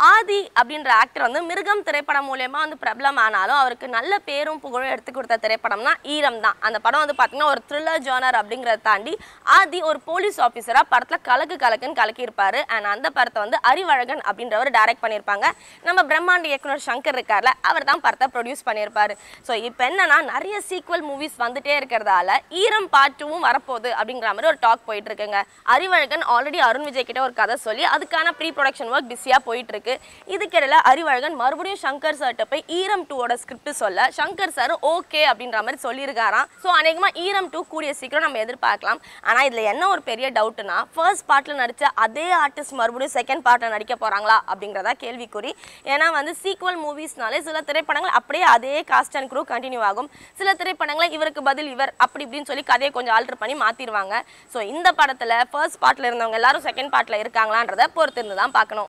ஆதி அப்படின்ற ஆக்டர் வந்து மிருகம் திரைப்படம் மூலயமா வந்து பிரபலம் ஆனாலும் அவருக்கு நல்ல பேரும் புகழும் எடுத்து கொடுத்த திரைப்படம்னா ஈரம் தான் அந்த படம் வந்து பார்த்தீங்கன்னா ஒரு த்ரில்லர் ஜானர் அப்படிங்கிறத தாண்டி ஆதி ஒரு போலீஸ் ஆஃபீஸராக படத்தில் கலக்கு கலக்குன்னு கலக்கியிருப்பாரு அண்ட் அந்த படத்தை வந்து அறிவழகன் அப்படின்றவர் டைரக்ட் பண்ணியிருப்பாங்க நம்ம பிரம்மாண்ட இயக்குனர் சங்கர் இருக்கார்ல அவர் தான் படத்தை ப்ரொடியூஸ் பண்ணியிருப்பாரு ஸோ இப்போ என்னன்னா நிறைய சீக்வல் மூவிஸ் வந்துட்டே இருக்கிறதால ஈரம் பார்ட் டூவும் வரப்போகுது அப்படிங்கிற மாதிரி ஒரு டாக் போயிட்டு இருக்குங்க அறிவழகன் ஆல்ரெடி அருண் விஜய் கிட்ட ஒரு கதை சொல்லி அதுக்கான ப்ரீ ப்ரொடக்ஷன் ஒர்க் பிஸியாக போயிட்டு இருக்கு இதுக்கிடையில அறிவழகன் மறுபடியும் சங்கர் சார்கிட்ட போய் ஈரம் டூவோட ஸ்கிரிப்ட் சொல்ல சங்கர் சார் ஓகே அப்படின்ற மாதிரி சொல்லியிருக்காராம் ஸோ அநேகமாக ஈரம் டூ கூடிய சீக்கிரம் நம்ம எதிர்பார்க்கலாம் ஆனால் இதில் என்ன ஒரு பெரிய டவுட்னா ஃபர்ஸ்ட் பார்ட்டில் நடித்த அதே ஆர்டிஸ்ட் மறுபடியும் செகண்ட் பார்ட்டில் நடிக்க போகிறாங்களா அப்படிங்கிறதா கேள்விக்குறி ஏன்னா வந்து சீக்வல் மூவிஸ்னாலே சில திரைப்படங்கள் அப்படியே அதே காஸ்ட் அண்ட் க்ரூ கண்டினியூ ஆகும் சில திரைப்படங்களை இவருக்கு பதில் இவர் அப்படி இப்படின்னு சொல்லி கதையை கொஞ்சம் ஆல்டர் பண்ணி மாற்றிடுவாங்க ஸோ இந்த படத்தில் ஃபர்ஸ்ட் பார்ட்டில் இருந்தவங்க எல்லாரும் செகண்ட் பார்ட்டில் இருக்காங்களான்றதை பொறுத்து இருந்து தான் பார்க்கணும்